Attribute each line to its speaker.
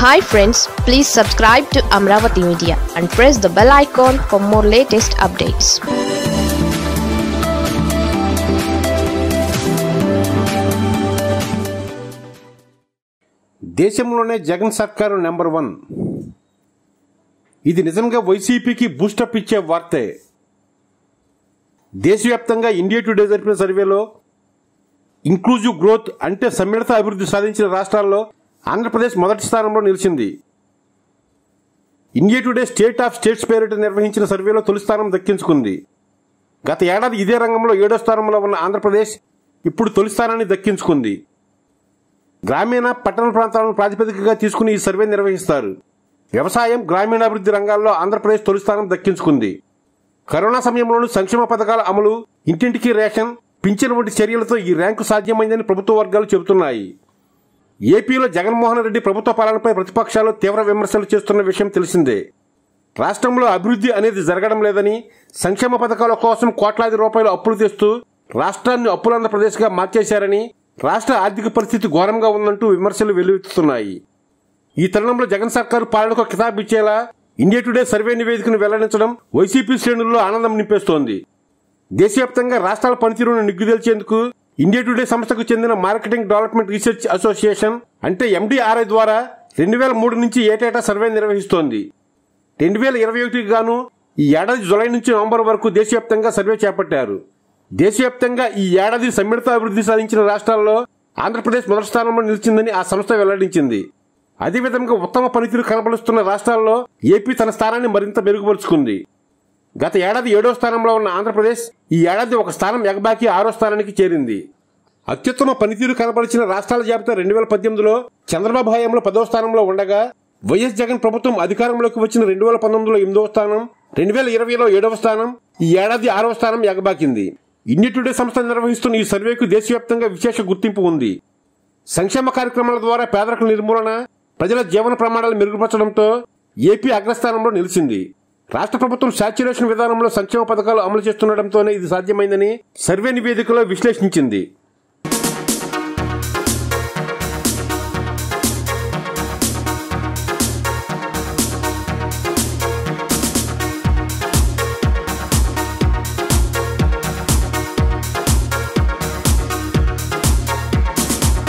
Speaker 1: hi friends please subscribe to Amaravati media and press the bell icon for more latest updates
Speaker 2: దేశంలోనే జగన్ సర్కారు number one ఇది నిజంగా వైసీపీకి boost up ఇచ్చే వార్తే దేశవ్యాప్తంగా ఇండియా టుడే జరిపిన సర్వేలో ఇంక్లూజివ్ గ్రోత్ అంటే సమ్మిళిత అభివృద్ధి సాధించిన రాష్ట్రాల్లో ఆంధ్రప్రదేశ్ మొదటి స్థానంలో నిలిచింది India today state of states పేరిట నిర్వహించిన సర్వేలో తొలి స్థానం దక్కించుకుంది గత ఏడాది ఇదే రంగంలో ఏడో స్థానంలో ఉన్న ఆంధ్రప్రదేశ్ ఇప్పుడు తొలి స్థానాన్ని దక్కించుకుంది గ్రామీణ పట్టణ ప్రాంతాలను ప్రాతిపదికగా తీసుకుని ఈ సర్వే నిర్వహిస్తారు వ్యవసాయం గ్రామీణాభివృద్ధి రంగాల్లో ఆంధ్రప్రదేశ్ తొలి స్థానం దక్కించుకుంది కరోనా సమయంలోనూ సంక్షేమ పథకాల అమలు ఇంటింటికి రేషన్ పింఛన్ వంటి చర్యలతో ఈ ర్యాంకు సాధ్యమైందని ప్రభుత్వ వర్గాలు చెబుతున్నాయి ఏపీలో జగన్మోహన్ రెడ్డి ప్రభుత్వ పాలనపై ప్రతిపక్షాలు తీవ్ర విమర్శలు చేస్తున్న విషయం తెలిసిందే రాష్ట్రంలో అభివృద్ధి అనేది జరగడం లేదని సంక్షేమ పథకాల కోసం కోట్లాది రూపాయలు అప్పులు తెస్తూ రాష్ట్రాన్ని అప్పులాంధ్రప్రదేశ్గా మార్చేశారని రాష్ట్ర ఆర్థిక పరిస్థితి ఘోరంగా ఉందంటూ విమర్శలు వెల్లువెత్తుతున్నాయి ఈ తరుణంలో జగన్ సర్కారు పాలనకు కితాబు ఇచ్చేలా ఇండియా టుడే సర్వే నివేదికను వెల్లడించడం వైసీపీ శ్రేణుల్లో ఆనందం నింపేస్తోంది దేశవ్యాప్తంగా రాష్ట్రాల పనితీరును నిగ్గుదేల్చేందుకు ఇండియా టుడే సంస్థకు చెందిన మార్కెటింగ్ డెవలప్మెంట్ రీసెర్చ్ అసోసియేషన్ అంటే ఎండిఆర్ఐ ద్వారా రెండు వేల మూడు నుంచి ఏటేటా సర్వే నిర్వహిస్తోంది రెండు వేల ఇరవై ఒకటికి గాను ఈ ఏడాది జులై నుంచి నవంబర్ వరకు దేశవ్యాప్తంగా సర్వే చేపట్టారు దేశవ్యాప్తంగా ఈ ఏడాది సమ్మిళిత అభివృద్ధి సాధించిన రాష్ట్రాల్లో ఆంధ్రప్రదేశ్ మొదటి స్థానంలో నిలిచిందని ఆ సంస్థ వెల్లడించింది అదేవిధంగా ఉత్తమ పనితీరు కనబరుస్తున్న రాష్ట్రాల్లో ఏపీ తన స్థానాన్ని మరింత మెరుగుపరుచుకుంది గత ఏడాది ఏడో స్థానంలో ఉన్న ఆంధ్రప్రదేశ్ ఈ ఏడాది ఒక స్థానం ఎగబాకి ఆరో స్థానానికి చేరింది అత్యుత్తమ పనితీరు కనబరిచిన రాష్ట్రాల జాబితా రెండు వేల పద్దెనిమిదిలో చంద్రబాబు హయాంలో పదో స్థానంలో ఉండగా వైఎస్ జగన్ ప్రభుత్వం అధికారంలోకి వచ్చిన రెండు వేల పంతొమ్మిదిలో ఎనిమిదవ స్థానం రెండు వేల ఇరవైలో ఏడవ స్థానం ఈ ఏడాది ఆరవ స్థానం ఎగబాకింది ఇండియా టుడే సంస్థ నిర్వహిస్తున్న ఈ సర్వేకు దేశవ్యాప్తంగా విశేష గుర్తింపు ఉంది సంక్షేమ కార్యక్రమాల ద్వారా పేదరిక నిర్మూలన ప్రజల జీవన ప్రమాణాలు మెరుగుపరచడంతో ఏపీ అగ్రస్థానంలో నిలిచింది రాష్ట్ర ప్రభుత్వం శాచ్యురేషన్ విధానంలో సంక్షేమ పథకాలు అమలు చేస్తుండటంతోనే ఇది సాధ్యమైందని సర్వే నివేదికలో విశ్లేషించింది